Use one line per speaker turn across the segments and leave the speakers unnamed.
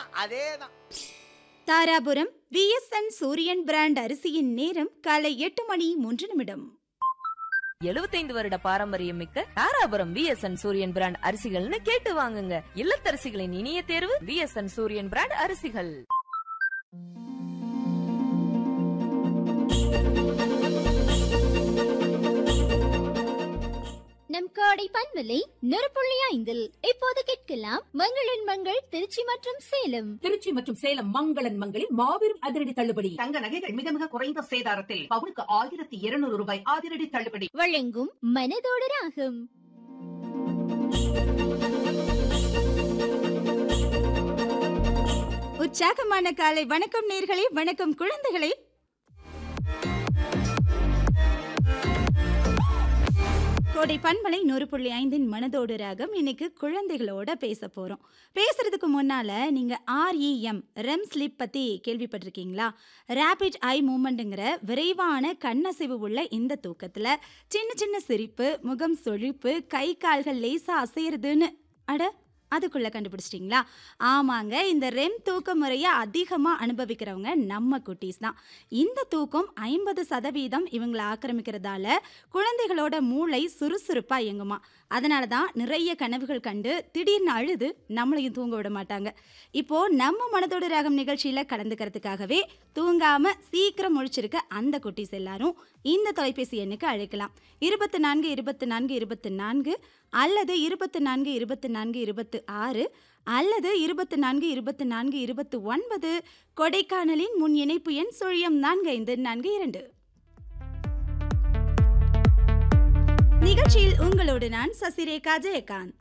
அதேதான் அதேதான்
Dharapuram VSN Sooriyan brand அரிசியின் நேரம் காலை எட்டு மணி மூன்று நிமிடம்
எழுபத்தைந்து வருட பாரம்பரியம் மிக்க தாராபுரம் விஎஸ்என் சூரியன் பிராண்ட் அரிசிகள்னு கேட்டு வாங்குங்க இல்லத்தரசிகளின் இனிய தேர்வு விஎஸ்என் சூரியன் பிராண்ட் அரிசிகள்
நம் காடை பண்பலை நெருப்புள்ளி ஐந்தில் இப்போது கேட்கலாம் மங்களின் மங்கள் திருச்சி மற்றும் சேலம்
திருச்சி மற்றும் சேலம் மங்களன் மங்களில் மாபெரும் அதிரடி தள்ளுபடி
தங்க நகைகள் மிக மிக குறைந்த சேதாரத்தில் பவுனுக்கு ஆயிரத்தி இருநூறு ரூபாய் அதிரடி தள்ளுபடி
வழங்கும் மனதோடு ராகம்
உற்சாகமான காலை வணக்கம் நேர்களே வணக்கம் குழந்தைகளே கோடை பண்பலை நூறு புள்ளி ஐந்தின் மனதோடு ராகம் இன்னைக்கு குழந்தைகளோட பேச போறோம் பேசுறதுக்கு முன்னால நீங்க ஆர்இஎம் ரெம் ஸ்லிப் பத்தி கேள்விப்பட்டிருக்கீங்களா ரேபிட் ஐ மூமெண்ட்டுங்கிற விரைவான கண்ணசைவு உள்ள இந்த தூக்கத்துல சின்ன சின்ன சிரிப்பு முகம் சொழிப்பு கை கால்கள் லேசா அசையறதுன்னு அட அதுக்குள்ள கண்டுபிடிச்சிட்டிங்களா ஆமாங்க இந்த ரெம் தூக்க முறையை அதிகமாக அனுபவிக்கிறவங்க நம்ம குட்டீஸ் தான் இந்த தூக்கம் ஐம்பது சதவீதம் இவங்களை ஆக்கிரமிக்கிறதால குழந்தைகளோட மூளை சுறுசுறுப்பாக இயங்குமா அதனால தான் நிறைய கனவுகள் கண்டு திடீர்னு அழுது நம்மளையும் தூங்க விட மாட்டாங்க இப்போ நம்ம மனதோட ராகம் நிகழ்ச்சியில் கலந்துக்கிறதுக்காகவே தூங்காம சீக்கிரம் முழிச்சிருக்க அந்த குட்டீஸ் எல்லாரும் இந்த தொலைபேசி எண்ணுக்கு அழைக்கலாம் இருபத்தி நான்கு இருபத்தி நான்கு இருபத்தி நான்கு அல்லது இருபத்தி நான்கு இருபத்தி நான்கு இருபத்து ஆறு அல்லது இருபத்தி நான்கு இருபத்தி நான்கு இருபத்தி ஒன்பது கொடைக்கானலின் முன் இணைப்பு எண் சுழியம் நான்கு ஐந்து நான்கு இரண்டு நிகழ்ச்சியில் உங்களோடு நான் சசிரேகா ஜெயகாந்த்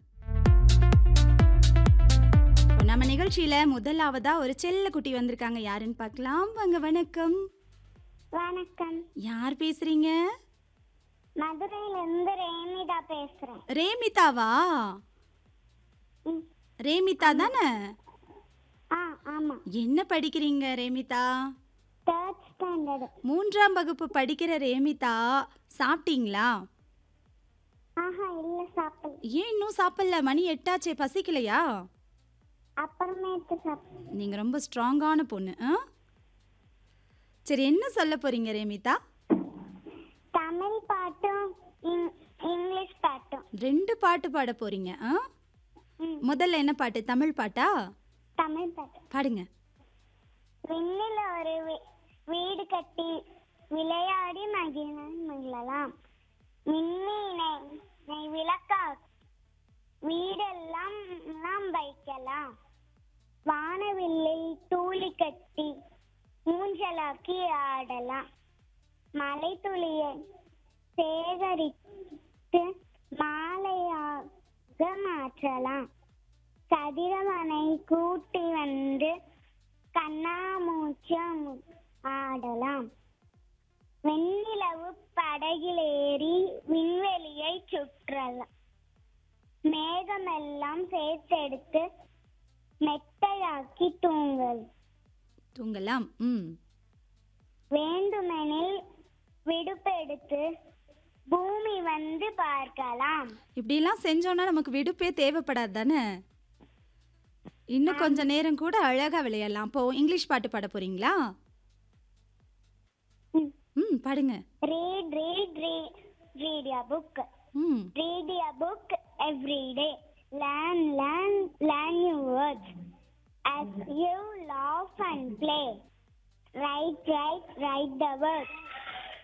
இப்போ நம்ம நிகழ்ச்சியில முதலாவதா ஒரு செல்ல குட்டி வந்திருக்காங்க யாருன்னு பார்க்கலாம் வாங்க வணக்கம்
வணக்கம்
யார் பேசுறீங்க
மதுரையில இருந்து ரேமிதா பேசுறேன்
ரேமிதாவா
ம்.
ரேமிதா தானே
ஆ ஆமா
என்ன படிக்கிறீங்க ரேமிதா
தேர்ட் ஸ்டாண்டர்டு
மூன்றாம் வகுப்பு படிக்கிற ரேமிதா சாப்பிட்டீங்களா
ஆஹா இல்ல சாப்பிடல
ஏன் இன்னும் சாப்பிடல மணி எட்டாச்சே பசிக்கலையா
அப்புறமேட்டு சாப்பிட
நீங்க ரொம்ப ஸ்ட்ராங்கான பொண்ணு ஆ? சரி என்ன சொல்ல போறீங்க ரேமிதா
தமிழ் பாட்டும் இங்- இங்கிலீஷ் பாட்டும்
ரெண்டு பாட்டு பாட போறீங்க ஆ?
ம்.
முதல்ல என்ன பாட்டு தமிழ் பாட்டா
தமிழ் பாட்டு
பாடுங்க
விண்ணில் ஒரு வீ- வீடு கட்டி விளையாடி மகிழ மகிழலாம் மின்மீனை நெய் விளக்கா வீடெல்லாம் எல்லாம் வைக்கலாம் வானவில்லில் தூளி கட்டி ஊஞ்சலாக்கி ஆடலாம் மலை துளியை சேகரித்து மாலையாக மாற்றலாம் கதிரவனை கூட்டி வந்து கண்ணாமூச்சம் ஆடலாம் வெண்ணிலவு படகிலேறி விண்வெளியை சுற்றலாம் மேகமெல்லாம் சேர்த்தெடுத்து மெத்தையாக்கி தூங்கல்
தூங்கலாம் ம்
வேண்டுமெனில் விடுப்பெடுத்து பூமி வந்து பார்க்கலாம்
இப்படிலாம் செஞ்சோன்னா நமக்கு விடுப்பே தேவைப்படாது தானே இன்னும் கொஞ்ச நேரம் கூட அழகா விளையாடலாம் அப்போ இங்கிலீஷ் பாட்டு பாட போறீங்களா
ம்.
ம் பாடுங்க
read read read read your book
ம்
read your book every day learn learn learn new words as you laugh and play write write write the words